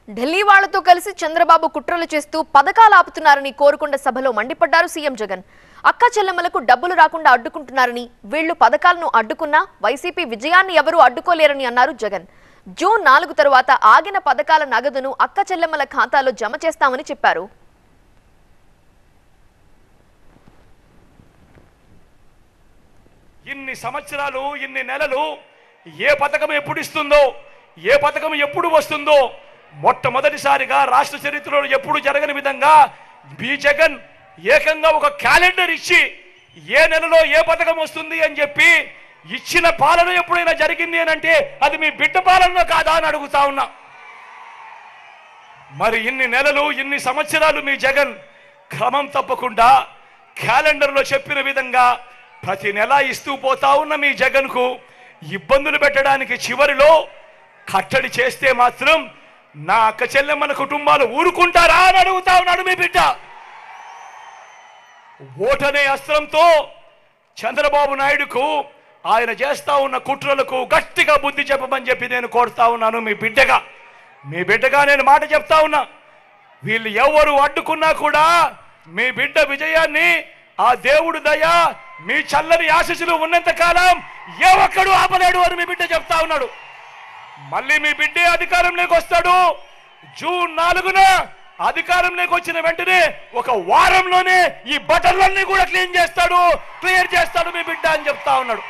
ఢిల్లీ వాళ్లతో కలిసి చంద్రబాబు కుట్రలు చేస్తూ పథకాలు ఆపుతున్నారని కోరుకొండ సభలో మండిపడ్డారు సీఎం జగన్ అక్క చెల్లెమ్మలకు డబ్బులు రాకుండా అడ్డుకుంటున్నారని వీళ్లు పథకాలను అడ్డుకున్నా వైసీపీ విజయాన్ని ఎవరూ అడ్డుకోలేరని అన్నారు జగన్ జూన్ నాలుగు తరువాత ఆగిన పథకాల నగదును అక్క చెల్లెమ్మల ఖాతాలో జమ చేస్తామని చెప్పారు ఇన్ని సంవత్సరాలు ఇన్ని నెలలు ఏ పథకం ఎప్పుడు ఇస్తుందో ఏ పథకం ఎప్పుడు వస్తుందో మొట్టమొదటిసారిగా రాష్ట్ర చరిత్రలో ఎప్పుడు జరగని విధంగా బి జగన్ ఏకంగా ఒక క్యాలెండర్ ఇచ్చి ఏ నెలలో ఏ పథకం వస్తుంది అని చెప్పి ఇచ్చిన పాలన ఎప్పుడైనా జరిగింది అని అంటే అది మీ బిడ్డ పాలన కాదా అని అడుగుతా ఉన్నా మరి ఇన్ని నెలలు ఇన్ని సంవత్సరాలు మీ జగన్ క్రమం తప్పకుండా క్యాలెండర్లో చెప్పిన విధంగా ప్రతి నెల ఇస్తూ పోతా ఉన్న మీ జగన్కు ఇబ్బందులు పెట్టడానికి చివరిలో కట్టడి చేస్తే మాత్రం నా అక్క చెల్లెమ్మల కుటుంబాలు ఊరుకుంటారా అని అడుగుతా ఉన్నాడు మీ బిడ్డ ఓటనే అస్త్రంతో చంద్రబాబు నాయుడుకు ఆయన చేస్తా ఉన్న కుట్రలకు గట్టిగా బుద్ధి చెప్పమని చెప్పి నేను కోరుతా ఉన్నాను మీ బిడ్డగా మీ బిడ్డగా నేను మాట చెప్తా ఉన్నా వీళ్ళు ఎవరు అడ్డుకున్నా కూడా మీ బిడ్డ విజయాన్ని ఆ దేవుడు దయ మీ చల్లని ఆశీస్సులు ఉన్నంత కాలం ఏ ఒక్కడు ఆపలేడు అని మీ బిడ్డ చెప్తా ఉన్నాడు మళ్ళీ మీ బిడ్డే అధికారంలోకి వస్తాడు జూన్ నాలుగున అధికారంలోకి వచ్చిన వెంటనే ఒక వారంలోనే ఈ బటన్లన్నీ కూడా క్లీన్ చేస్తాడు క్లియర్ చేస్తాడు మీ బిడ్డ అని చెప్తా ఉన్నాడు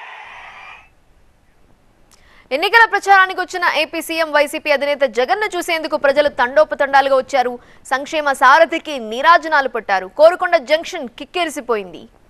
ఎన్నికల ప్రచారానికి వచ్చిన ఏపీ సీఎం వైసీపీ అధినేత జగన్ ను చూసేందుకు ప్రజలు తండోపతండాలుగా వచ్చారు సంక్షేమ సారథికి నీరాజనాలు పట్టారు కోరుకొండ జంక్షన్ కిక్కెరిసిపోయింది